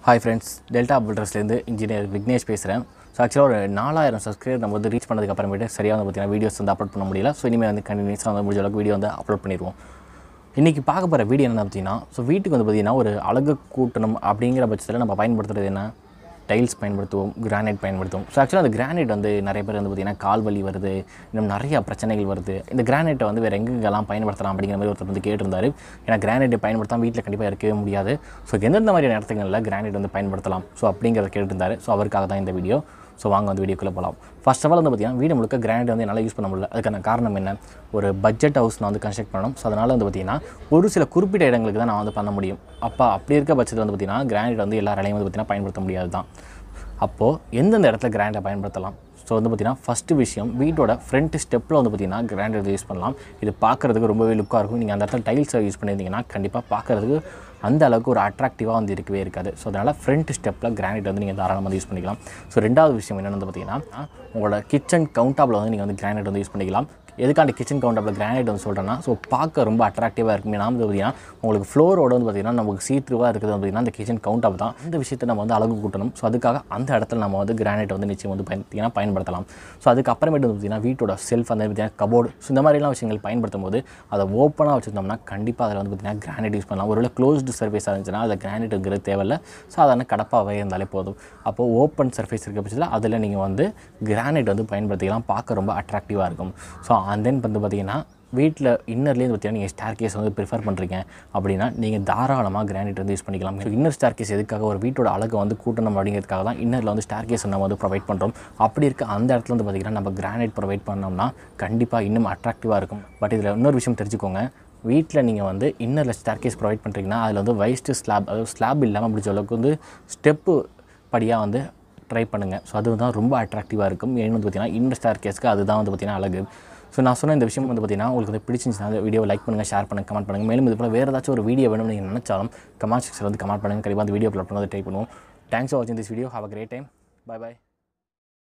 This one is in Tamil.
ஹாய் ஃப்ரெண்ட்ஸ் டெல்டா பில்டர்ஸ்லேருந்து இன்ஜினியர் விக்னேஷ் பேசுகிறேன் ஸோ ஆக்சுவலாக ஒரு நாலாயிரம் சப்ஸ்கிரைபர் நம்ம வந்து ரீச் பண்ணதுக்கு அப்புறமேட்டு சரியாக வந்து பார்த்தீங்கன்னா வீடியோஸ் வந்து அப்லோட் பண்ண முடியல ஸோ இனிமேல் வந்து கண்டினியூஸாக வந்து முடிஞ்ச அளவுக்கு வீடியோ வந்து அப்லோட் பண்ணிடுவோம் இன்றைக்கி பார்க்க போகிற வீடியோ என்ன பார்த்தீங்கன்னா ஸோ வீட்டுக்கு வந்து பார்த்திங்கன்னா ஒரு அழகு கூட்டணும் அப்படிங்கிற பட்சத்தில் நம்ம பயன்படுத்துறது என்ன டைல்ஸ் பயன்படுத்துவோம் கிரானைட் பயன்படுத்துவோம் ஸோ ஆக்சுவலாக அந்த கிரானைட் வந்து நிறைய பேர் வந்து பார்த்திங்கன்னா கால் வலி வருது இன்னும் நிறைய பிரச்சனைகள் வருது இந்த கிரானைட்டை வந்து வேறு எங்கெங்கெல்லாம் பயன்படுத்தலாம் அப்படிங்கிற மாதிரி ஒருத்தர் வந்து கேட்டிருந்தாரு ஏன்னா கிரானைட்டை பயன்படுத்தாமல் வீட்டில் கண்டிப்பாக இருக்கவே முடியாது ஸோ எந்தெந்த மாதிரியான இடத்துங்களில் கிரானைட் வந்து பயன்படுத்தலாம் ஸோ அப்படிங்கிறத கேட்டிருந்தாரு ஸோ அவருக்காக தான் இந்த வீடியோ ஸோ வாங்க வந்து வீடியோக்குள்ளே போகலாம் ஃபர்ஸ்ட் ஆஃப் ஆல் வந்து பார்த்திங்கன்னா வீடு முழுக்க கிரானைட் வந்து என்னால் யூஸ் பண்ண முடியல அதுக்கான காரணம் என்ன ஒரு பட்ஜெட் ஹவுஸ் நான் வந்து கன்ஸ்ட்ரக்ட் பண்ணணும் ஸோ அதனால் வந்து பார்த்திங்கன்னா ஒரு சில குறிப்பிட்ட இடங்களுக்கு தான் நான் வந்து பண்ண முடியும் அப்போ அப்படி இருக்க பட்சத்தில் வந்து பார்த்திங்கன்னா கிரானைட் வந்து எல்லா இடங்களையும் வந்து பார்த்திங்கன்னா பயன்படுத்த முடியாது தான் அப்போது எந்தெந்த இடத்துல கிராண்டை பயன்படுத்தலாம் ஸோ வந்து பார்த்திங்கன்னா ஃபஸ்ட்டு விஷயம் வீட்டோட ஃப்ரண்ட் ஸ்டெப்பில் வந்து பார்த்திங்கன்னா கிராண்ட் யூஸ் பண்ணலாம் இது பார்க்குறதுக்கு ரொம்பவே லுக்காக இருக்கும் நீங்கள் அந்த இடத்துல டைல்ஸை யூஸ் பண்ணியிருந்தீங்கன்னா கண்டிப்பாக பார்க்குறதுக்கு அந்த அளவுக்கு ஒரு அட்ராக்டிவாக வந்து இருக்கவே இருக்காது ஸோ அதனால் ஃப்ரண்ட் ஸ்டெப்பில் கிரானைட் வந்து நீங்கள் தாராளமாக வந்து யூஸ் பண்ணிக்கலாம் ஸோ ரெண்டாவது விஷயம் என்னென்னு வந்து பார்த்திங்கன்னா உங்களோட கிச்சன் கவுண்டாப்பில் வந்து நீங்கள் வந்து கிரானைட் வந்து யூஸ் பண்ணிக்கலாம் எதுக்காண்டி கிச்சன் கவுண்டப்பில் கிரானைட் வந்து சொல்கிறேன்னா ஸோ பார்க்க ரொம்ப அட்ராக்டிவாக இருக்கும் ஏன்னா வந்து பார்த்தீங்கன்னா உங்களுக்கு ஃப்ளோரோட வந்து பார்த்திங்கன்னா நமக்கு சீட்ருவாக இருக்குது பார்த்திங்கன்னா அந்த கிச்சன் கவுண்டப் தான் இந்த விஷயத்தை நம்ம வந்து அழகு கூட்டணும் ஸோ அதுக்காக அந்த இடத்துல நம்ம வந்து கிரானைட் வந்து நிச்சயம் வந்து பார்த்திங்கன்னா பயன்படுத்தலாம் ஸோ அதுக்கு அப்புறமேட்டு வந்து பார்த்திங்கன்னா வீட்டோட செல்ஃப் அந்த பார்த்திங்கன்னா கபோர்டு ஸோ இந்த மாதிரிலாம் விஷயங்கள் பயன்படுத்தும் போது அதை ஓப்பனாக வச்சுருந்தோம்னா கண்டிப்பாக அதில் வந்து பார்த்திங்கன்னா கிரானைட் யூஸ் பண்ணலாம் ஒருவேளை க்ளோஸ்டு சர்ஃபேஸாக இருந்துச்சுன்னா அதில் கிரானைட்டுங்கிறது தேவையில்ல சாதாரண கடப்பாகவே இருந்தாலே போதும் அப்போது ஓப்பன் சர்ஃபேஸ் இருக்க பட்சத்தில் அதில் நீங்கள் வந்து கிரானைட் வந்து பயன்படுத்திக்கலாம் பார்க்க ரொம்ப அட்ராக்டிவாக இருக்கும் ஸோ அண்ட் தென் வந்து பார்த்திங்கன்னா வீட்டில் இன்னர்லேருந்து பார்த்தீங்கன்னா நீங்கள் ஸ்டார் கேஸ் வந்து ப்ரிஃபர் பண்ணுறீங்க அப்படின்னா நீங்கள் தாராளமாக கிரானைட் வந்து யூஸ் பண்ணிக்கலாம் ஸோ இன்னர் ஸ்டார் கேஸ் எதுக்காக ஒரு வீட்டோட அழகை வந்து கூட்டணும் அப்படிங்கிறதுக்காக தான் இன்னரில் வந்து ஸ்டார் கேஸ் நம்ம வந்து ப்ரொவைட் பண்ணுறோம் அப்படி இருக்க அந்த இடத்துல வந்து பார்த்திங்கன்னா நம்ம கிரானைட் ப்ரொவைட் பண்ணோம்னா கண்டிப்பாக இன்னும் அட்ராக்டிவாக இருக்கும் பட் இதில் இன்னொரு விஷயம் தெரிஞ்சுக்கோங்க வீட்டில் நீங்கள் வந்து இன்னரில் ஸ்டார் கேஸ் ப்ரொவைட் பண்ணுறீங்கன்னா அதில் வந்து வைஸ்ட்டு ஸ்லாப் அதாவது ஸ்லாப் இல்லாமல் பிடிச்ச அளவுக்கு வந்து ஸ்டெப்பு படியாக வந்து ட்ரை பண்ணுங்கள் ஸோ அது தான் ரொம்ப அட்ராக்டிவாக இருக்கும் ஏன்னு வந்து பார்த்திங்கன்னா இன்னர் ஸ்டார் கேஸ்க்கு அதுதான் வந்து பார்த்திங்கன்னா அழகு ஸோ நான் சொன்ன இந்த விஷயம் வந்து பார்த்திங்கன்னா உங்களுக்கு வந்து பிடிச்சிருந்துச்சுன்னா அந்த வீடியோ லைக் பண்ணுங்கள் ஷேர் பண்ணுங்கள் கமெண்ட் பண்ணுங்கள் மேலும் இது போல் வேறு ஏதாச்சும் ஒரு வீடியோ வேணும்னு நீங்கள் நினச்சாலும் கமெண்ட் செக்ஷனில் வந்து கமெண்ட் பண்ணுங்கள் கண்டிப்பாக அந்த வீடியோ அப்லோட் பண்ணி ட்ரை பண்ணுவோம் தேங்க்ஸ் ஃபார் வாட்சிங் this video have a great time bye by